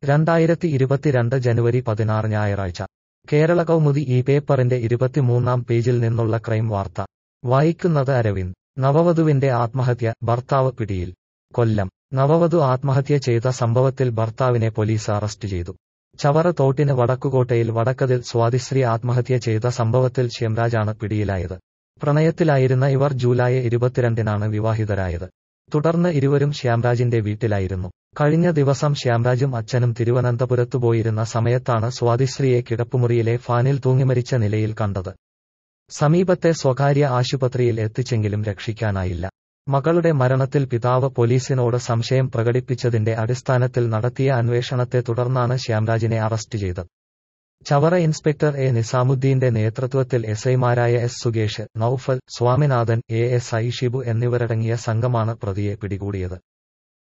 രണ്ടായിരത്തി ഇരുപത്തിരണ്ട് ജനുവരി പതിനാറ് ഞായറാഴ്ച കേരള കൗമുദി ഈ പേപ്പറിന്റെ ഇരുപത്തിമൂന്നാം പേജിൽ നിന്നുള്ള ക്രൈം വാർത്ത വായിക്കുന്നത് അരവിന്ദ് നവവധുവിന്റെ ആത്മഹത്യ ഭർത്താവ് പിടിയിൽ കൊല്ലം നവവധു ആത്മഹത്യ ചെയ്ത സംഭവത്തിൽ ഭർത്താവിനെ പോലീസ് അറസ്റ്റ് ചെയ്തു ചവറ തോട്ടിന് വടക്കുകോട്ടയിൽ വടക്കതിൽ സ്വാതിശ്രീ ആത്മഹത്യ ചെയ്ത സംഭവത്തിൽ ശ്യമരാജാണ് പിടിയിലായത് പ്രണയത്തിലായിരുന്ന ഇവർ ജൂലൈ ഇരുപത്തിരണ്ടിനാണ് വിവാഹിതരായത് തുടർന്ന് ഇരുവരും ശ്യാംരാജിന്റെ വീട്ടിലായിരുന്നു കഴിഞ്ഞ ദിവസം ശ്യാംരാജും അച്ഛനും തിരുവനന്തപുരത്തു പോയിരുന്ന സമയത്താണ് സ്വാതിശ്രീയെ കിടപ്പുമുറിയിലെ ഫാനിൽ തൂങ്ങിമരിച്ച നിലയിൽ കണ്ടത് സമീപത്തെ സ്വകാര്യ ആശുപത്രിയിൽ എത്തിച്ചെങ്കിലും രക്ഷിക്കാനായില്ല മകളുടെ മരണത്തിൽ പിതാവ് പോലീസിനോട് സംശയം പ്രകടിപ്പിച്ചതിന്റെ അടിസ്ഥാനത്തിൽ നടത്തിയ അന്വേഷണത്തെ തുടർന്നാണ് ശ്യാംരാജിനെ അറസ്റ്റ് ചെയ്തത് ചവറ ഇൻസ്പെക്ടർ എ നിസാമുദ്ദീന്റെ നേതൃത്വത്തിൽ എസ്ഐമാരായ S Sukesh Noufal Swaminathan A S I Shibu എന്നിവരടങ്ങിയ സംഘമാണ് പ്രതിയെ പിടികൂടിയത്